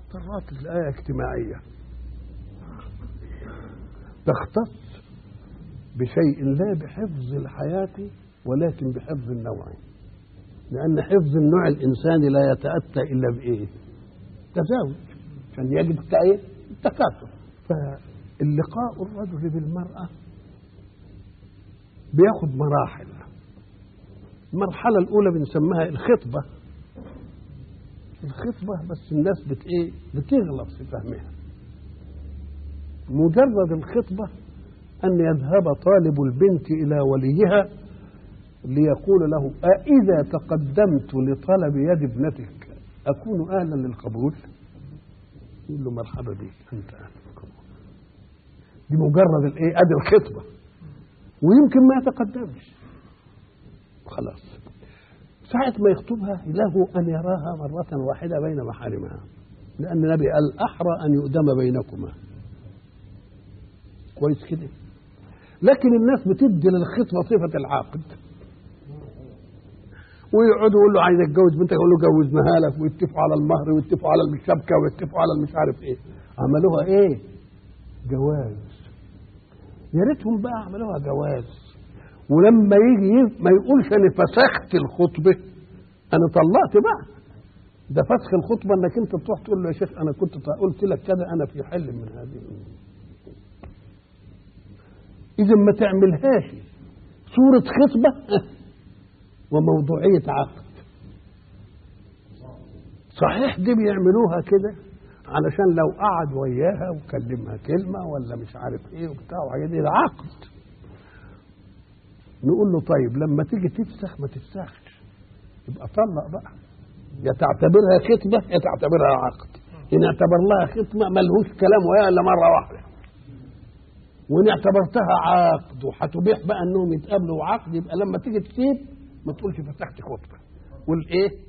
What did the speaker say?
اضطرت الآية اجتماعية تختص بشيء لا بحفظ الحياة ولكن بحفظ النوع لأن حفظ النوع الإنساني لا يتأتى إلا بإيه؟ تزاوج عشان يجب التأيه التكاثر فاللقاء الرجل بالمرأة بياخد مراحل المرحلة الأولى بنسميها الخطبة الخطبة بس الناس بت إيه؟ بتغلط في فهمها مجرد الخطبة أن يذهب طالب البنت إلى وليها ليقول له أإذا تقدمت لطلب يد ابنتك أكون أهلا للقبول يقول له مرحبا بك أنت أهلا للقبول دي مجرد الإيه أدي الخطبة ويمكن ما يتقدمش خلاص ساعة ما يخطبها له أن يراها مرة واحدة بين محارمها لأن النبي قال أحرى أن يؤدم بينكما كويس كده لكن الناس بتدي للخطبة صفة العاقد ويقعدوا يقول له عايز اتجوز بنتك يقول له جوزناها لك ويتفقوا على المهر ويتفقوا على الشبكه ويتفقوا على المش عارف ايه عملوها ايه؟ جواز يا ريتهم بقى عملوها جواز ولما يجي ما يقولش انا فسخت الخطبه انا طلقت بقى ده فسخ الخطبه انك انت تروح تقول له يا شيخ انا كنت قلت لك كذا انا في حل من هذه اذا ما تعملهاش صوره خطبه وموضوعيه عقد صحيح دي بيعملوها كده علشان لو قعد وياها وكلمها كلمه ولا مش عارف ايه وبتاع وحاجات دي ده عقد نقول له طيب لما تيجي تفسخ ما تفسخش يبقى طلق بقى يا تعتبرها خطبه يا تعتبرها عقد ان اعتبر لها خطبه ملهوش كلام وياها الا مره واحده وان اعتبرتها عقد وهتبيح بقى انهم يتقابلوا عقد يبقى لما تيجي تسيب ما تقولش فتحت خطبه قول ايه